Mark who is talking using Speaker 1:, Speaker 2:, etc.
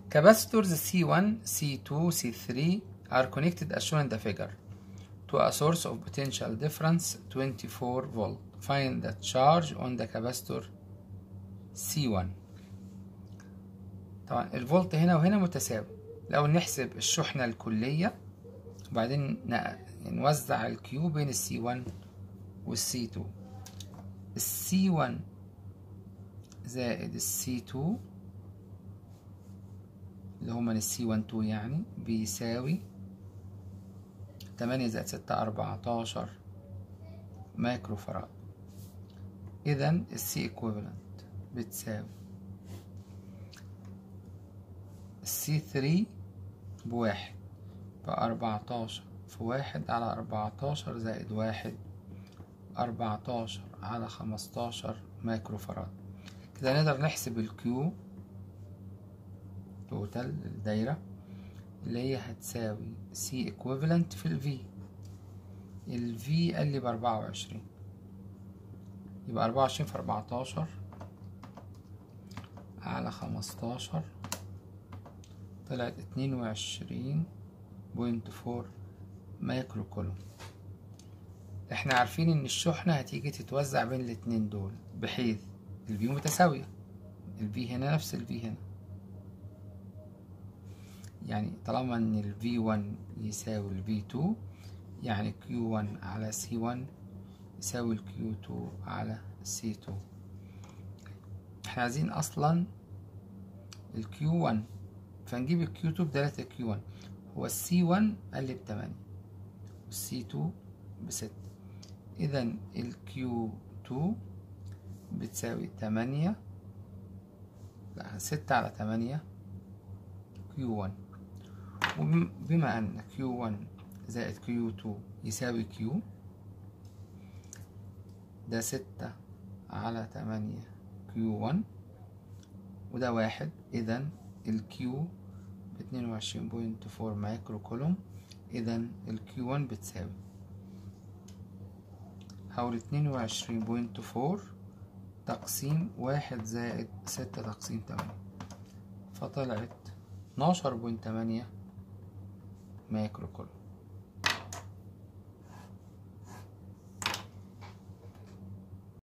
Speaker 1: Capacitors C1, C2, C3 are connected as shown in the figure to a source of potential difference 24 volt. Find the charge on the capacitor C1. طبعا الفولت هنا وهنا متساوي لو نحسب الشحنة الكلية وبعدين ن- نوزع الكيو بين السي 1 والسي 2 السي 1 زائد السي 2 اللي هما السي 1 2 يعني بيساوي تمانية زائد ستة أربعتاشر مايكرو فراد إذا السي ايكويفالنت بتساوي السي 3 بواحد بأربعتاشر في واحد على أربعتاشر زائد واحد أربعتاشر على خمستاشر مايكرو فراد كده نقدر نحسب الكيو توتال الدايرة اللي هي هتساوي سي ايكويفالنت في الفي الفي قال لي بأربعة وعشرين يبقى أربعة وعشرين في أربعتاشر على خمستاشر طلعت اتنين وعشرين بوينت فور مايكرو كولوم احنا عارفين ان الشحنة هتيجي تتوزع بين الاتنين دول بحيث الفي متساوية الفي هنا نفس الفي هنا يعني طالما ان ال V1 يساوي ال V2 يعني Q1 على C1 يساوي ال Q2 على C2 احنا عايزين اصلا ال Q1 فنجيب ال Q2 بدالة ال Q1 هو ال C1 قال لي بتمانية وال C2 بستة اذا ال Q2 بتساوي تمانية لا ستة على تمانية Q1 وبما أن Q1 زائد Q2 يساوي Q ده ستة على تمانية Q1 وده واحد إذا ال Q باتنين وعشرين بوينت فور مايكرو كولوم إذا ال Q1 بتساوي حول اتنين وعشرين بوينت فور تقسيم واحد زائد ستة تقسيم تمانية فطلعت اتناشر بوينت تمانية مايكرو كولوم